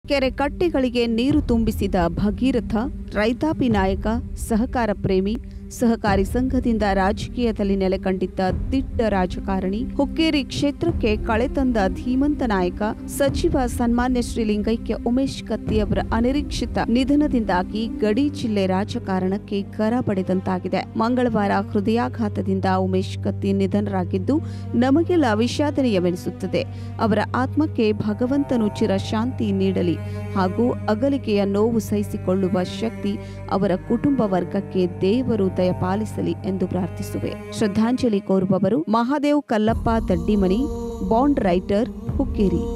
ಕೆರೆ ಕಟ್ಟೆಗಳಿಗೆ ನೀರು ತುಂಬಿಸಿದ ಭಗೀರಥ ರೈತಾಪಿ ನಾಯಕ ಸಹಕಾರ ಪ್ರೇಮಿ ಸಹಕಾರಿ ಸಂಘದಿಂದ ರಾಜಕೀಯದಲ್ಲಿ ನೆಲೆಕಂಡಿದ್ದ ದಿಟ್ಟ ರಾಜಕಾರಣಿ ಹುಕ್ಕೇರಿ ಕ್ಷೇತ್ರಕ್ಕೆ ಕಳೆ ತಂದ ಧೀಮಂತ ನಾಯಕ ಸಚಿವ ಸನ್ಮಾನ್ಯ ಶ್ರೀ ಲಿಂಗೈಕ್ಯ ಉಮೇಶ್ ಕತ್ತಿ ಅವರ ಅನಿರೀಕ್ಷಿತ ನಿಧನದಿಂದಾಗಿ ಗಡಿ ಜಿಲ್ಲೆ ರಾಜಕಾರಣಕ್ಕೆ ಗರ ಪಡೆದಂತಾಗಿದೆ ಮಂಗಳವಾರ ಹೃದಯಾಘಾತದಿಂದ ಉಮೇಶ್ ಕತ್ತಿ ನಿಧನರಾಗಿದ್ದು ನಮಗೆಲ್ಲ ವಿಷಾದನೀಯವೆನಿಸುತ್ತದೆ ಅವರ ಆತ್ಮಕ್ಕೆ ಭಗವಂತನು ಚಿರ ಶಾಂತಿ ನೀಡಲಿ ಹಾಗೂ ಅಗಲಿಕೆಯ ನೋವು ಸಹಿಸಿಕೊಳ್ಳುವ ಶಕ್ತಿ ಅವರ ಕುಟುಂಬ ವರ್ಗಕ್ಕೆ ದೇವರು ದಯಪಾಲಿಸಲಿ ಎಂದು ಪ್ರಾರ್ಥಿಸುವೆ ಶ್ರದ್ಧಾಂಜಲಿ ಕೋರುವವರು ಮಹಾದೇವ್ ಕಲ್ಲಪ್ಪ ದಡ್ಡಿಮನಿ ಬಾಂಡ್ ರೈಟರ್ ಹುಕ್ಕೇರಿ